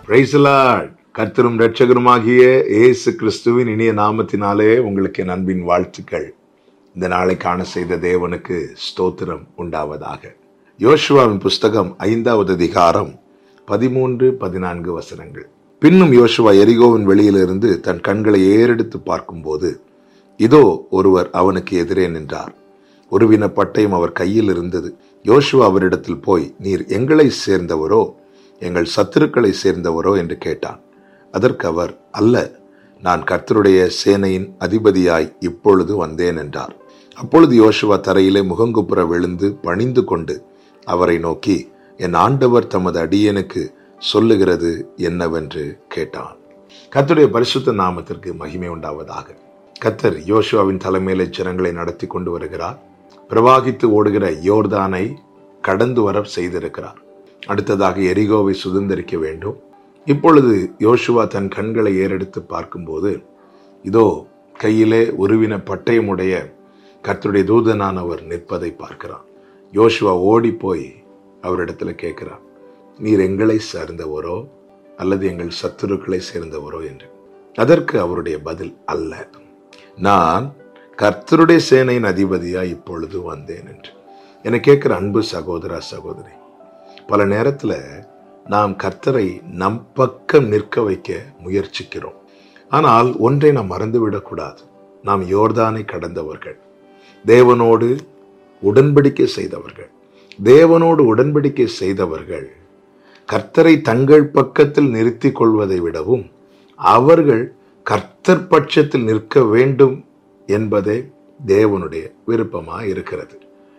பிரைசலாட் கர்த்தரும் இரட்சகருமாகிய இயேசு கிறிஸ்துவின் இனிய நாமத்தினாலே உங்களுக்கு என் அன்பின் வாழ்த்துக்கள் இந்த நாளை காண செய்த தேவனுக்கு ஸ்தோத்திரம் உண்டாவதாக யோசுவாவின் புஸ்தகம் ஐந்தாவது அதிகாரம் பதிமூன்று பதினான்கு வசனங்கள் பின்னும் யோசுவா எரிகோவின் வெளியிலிருந்து தன் கண்களை ஏறெடுத்து பார்க்கும்போது இதோ ஒருவர் அவனுக்கு எதிரே நின்றார் ஒருவின பட்டயம் அவர் கையில் இருந்தது யோசுவா அவரிடத்தில் போய் நீர் எங்களை சேர்ந்தவரோ எங்கள் சத்துருக்களை சேர்ந்தவரோ என்று கேட்டான் அதற்கு அவர் அல்ல நான் கர்த்தருடைய சேனையின் அதிபதியாய் இப்பொழுது வந்தேன் என்றார் அப்பொழுது யோசுவா தரையிலே முகங்குப்புற விழுந்து பணிந்து கொண்டு அவரை நோக்கி என் ஆண்டவர் தமது அடியனுக்கு சொல்லுகிறது என்னவென்று கேட்டான் கர்த்தருடைய பரிசுத்த நாமத்திற்கு மகிமை உண்டாவதாக கத்தர் யோசுவாவின் தலைமையில ஜனங்களை நடத்தி கொண்டு வருகிறார் பிரவாகித்து ஓடுகிற யோர்தானை கடந்து வர செய்திருக்கிறார் அடுத்ததாக எரிகோவை சுதந்திரிக்க வேண்டும் இப்பொழுது யோசுவா தன் கண்களை ஏறெடுத்து பார்க்கும்போது இதோ கையிலே உருவின பட்டயமுடைய கர்த்தருடைய தூதனானவர் நிற்பதை பார்க்கிறான் யோசுவா ஓடி போய் அவரிடத்துல கேட்கிறான் நீர் எங்களை சேர்ந்தவரோ அல்லது எங்கள் சத்துருக்களை சேர்ந்தவரோ என்று அதற்கு அவருடைய பதில் அல்ல நான் கர்த்தருடைய சேனையின் அதிபதியா இப்பொழுது வந்தேன் என்று என கேட்கிற அன்பு சகோதரா சகோதரி பல நேரத்துல நாம் கர்த்தரை நம் பக்கம் நிற்க வைக்க முயற்சிக்கிறோம் ஆனால் ஒன்றை நாம் மறந்துவிடக்கூடாது நாம் யோர்தானை கடந்தவர்கள் தேவனோடு உடன்படிக்கை செய்தவர்கள் தேவனோடு உடன்படிக்கை செய்தவர்கள் கர்த்தரை தங்கள் பக்கத்தில் நிறுத்திக் கொள்வதை விடவும் அவர்கள் கர்த்தர் பட்சத்தில் நிற்க வேண்டும் என்பதே தேவனுடைய விருப்பமா இருக்கிறது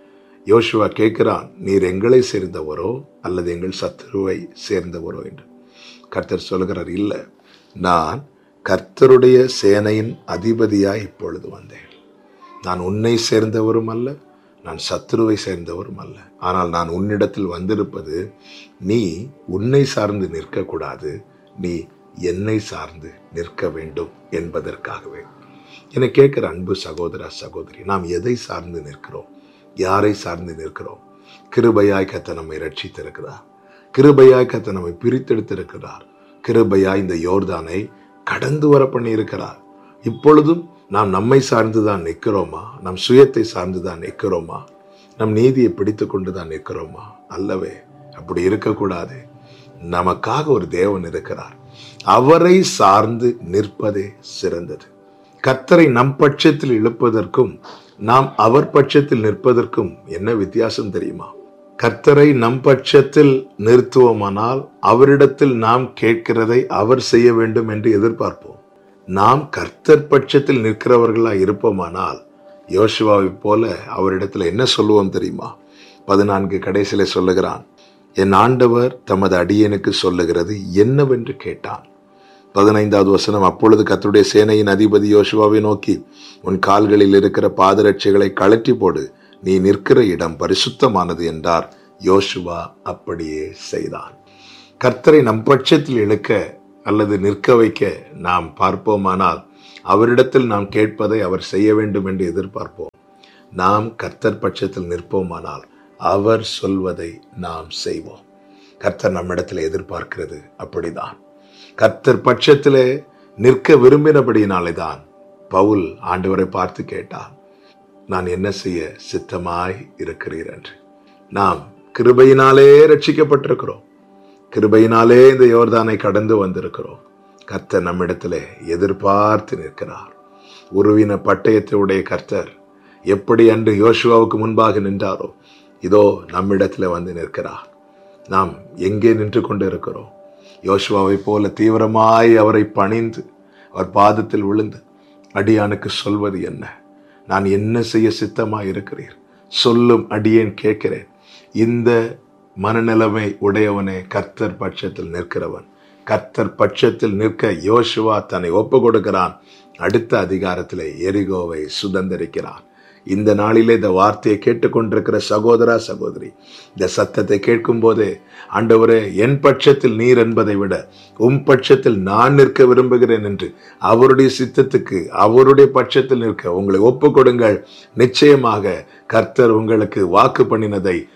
யோசுவா கேட்கிறான் நீர் எங்களை சேர்ந்தவரோ அல்லது எங்கள் சத்துருவை சேர்ந்தவரோ என்று கர்த்தர் சொல்கிறார் இல்ல நான் கர்த்தருடைய சேனையின் அதிபதியாய் இப்பொழுது வந்தேன் நான் உன்னை சேர்ந்தவரும் அல்ல நான் சத்துருவை சேர்ந்தவரும் அல்ல ஆனால் நான் உன்னிடத்தில் வந்திருப்பது நீ உன்னை சார்ந்து நிற்கக்கூடாது நீ என்னை சார்ந்து நிற்க வேண்டும் என்பதற்காகவே என கேட்கிற அன்பு சகோதர சகோதரி நாம் எதை சார்ந்து நிற்கிறோம் யாரை சார்ந்து நிற்கிறோம் கிருபையாய் கத்த நம்மை ரட்சித்திருக்கிறார் கிருபையாய் கத்த நம்மை பிரித்தெடுத்திருக்கிறார் கிருபையாய் இந்த யோர்தானை கடந்து வர பண்ணி இருக்கிறார் இப்பொழுதும் நாம் நம்மை சார்ந்துதான் நிற்கிறோமா நம் சுயத்தை சார்ந்துதான் நிற்கிறோமா நம் நீதியை பிடித்து கொண்டு தான் நிற்கிறோமா அல்லவே அப்படி இருக்கக்கூடாது நமக்காக ஒரு தேவன் இருக்கிறார் அவரை சார்ந்து நிற்பதே சிறந்தது கத்தரை நம் பட்சத்தில் இழுப்பதற்கும் நாம் அவர் பட்சத்தில் நிற்பதற்கும் என்ன வித்தியாசம் தெரியுமா கர்த்தரை நம் பட்சத்தில் நிறுத்துவோமானால் அவரிடத்தில் நாம் கேட்கிறதை அவர் செய்ய வேண்டும் என்று எதிர்பார்ப்போம் நாம் கர்த்தர் பட்சத்தில் நிற்கிறவர்களா இருப்போமானால் யோசுவாவை போல அவரிடத்துல என்ன சொல்லுவோம் தெரியுமா பதினான்கு கடைசியில சொல்லுகிறான் என் ஆண்டவர் தமது அடியனுக்கு சொல்லுகிறது என்னவென்று கேட்டான் பதினைந்தாவது வசனம் அப்பொழுது கத்தருடைய சேனையின் அதிபதி யோசுவாவை நோக்கி உன் கால்களில் இருக்கிற பாதரட்சைகளை கழற்றி போடு நீ நிற்கிற இடம் பரிசுத்தமானது என்றார் யோசுவா அப்படியே செய்தான் கர்த்தரை நம் பட்சத்தில் இழுக்க அல்லது நிற்க வைக்க நாம் பார்ப்போமானால் அவரிடத்தில் நாம் கேட்பதை அவர் செய்ய வேண்டும் என்று எதிர்பார்ப்போம் நாம் கர்த்தர் பட்சத்தில் நிற்போமானால் அவர் சொல்வதை நாம் செய்வோம் கர்த்தர் நம்மிடத்தில் எதிர்பார்க்கிறது அப்படிதான் கர்த்தர் பட்சத்திலே நிற்க விரும்பினபடியினாலே தான் பவுல் ஆண்டவரை பார்த்து கேட்டார் நான் என்ன செய்ய சித்தமாய் இருக்கிறீர் என்று நாம் கிருபையினாலே ரட்சிக்கப்பட்டிருக்கிறோம் கிருபையினாலே இந்த யோர்தானை கடந்து வந்திருக்கிறோம் கர்த்தர் நம்மிடத்திலே எதிர்பார்த்து நிற்கிறார் உருவின பட்டயத்தை உடைய கர்த்தர் எப்படி அன்று யோசுவாவுக்கு முன்பாக நின்றாரோ இதோ நம்மிடத்துல வந்து நிற்கிறார் நாம் எங்கே நின்று கொண்டு இருக்கிறோம் யோசுவாவை போல தீவிரமாய் அவரை பணிந்து அவர் பாதத்தில் விழுந்து அடியானுக்கு சொல்வது என்ன நான் என்ன செய்ய சித்தமாய் இருக்கிறீர் சொல்லும் அடியேன் கேட்கிறேன் இந்த மனநிலைமை உடையவனே கர்த்தர் பட்சத்தில் நிற்கிறவன் கர்த்தர் பட்சத்தில் நிற்க யோசுவா தன்னை ஒப்பு கொடுக்கிறான் அடுத்த அதிகாரத்தில் எரிகோவை சுதந்திரிக்கிறான் இந்த நாளிலே இந்த வார்த்தையை கேட்டுக்கொண்டிருக்கிற சகோதரா சகோதரி இந்த சத்தத்தை கேட்கும் போதே ஆண்டவரே என் பட்சத்தில் நீர் என்பதை விட உம் பட்சத்தில் நான் நிற்க விரும்புகிறேன் என்று அவருடைய சித்தத்துக்கு அவருடைய பட்சத்தில் நிற்க உங்களை ஒப்பு கொடுங்கள் நிச்சயமாக கர்த்தர் உங்களுக்கு வாக்கு பண்ணினதை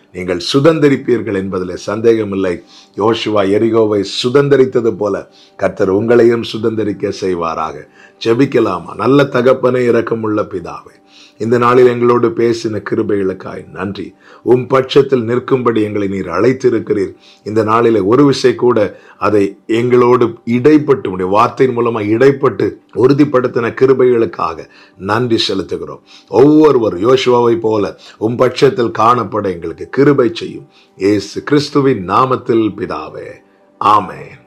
நீங்கள் சுதந்திரிப்பீர்கள் என்பதில் சந்தேகமில்லை யோசுவா எரிகோவை சுதந்திரித்தது போல கர்த்தர் உங்களையும் சுதந்திரிக்க செய்வாராக ஜெபிக்கலாமா நல்ல தகப்பனை இரக்கமுள்ள பிதாவே இந்த நாளில் எங்களோடு பேசின கிருபைகளுக்காய் நன்றி உம் பட்சத்தில் நிற்கும்படி எங்களை நீர் அழைத்திருக்கிறீர் இந்த நாளில் ஒரு விஷயம் கூட அதை எங்களோடு இடைப்பட்டு உடைய வார்த்தையின் மூலமா இடைப்பட்டு உறுதிப்படுத்தின கிருபைகளுக்காக நன்றி செலுத்துகிறோம் ஒவ்வொருவர் யோசுவாவை போல உம் பட்சத்தில் காணப்பட எங்களுக்கு கிருபை செய்யும் ஏசு கிறிஸ்துவின் நாமத்தில் பிதாவே ஆமென்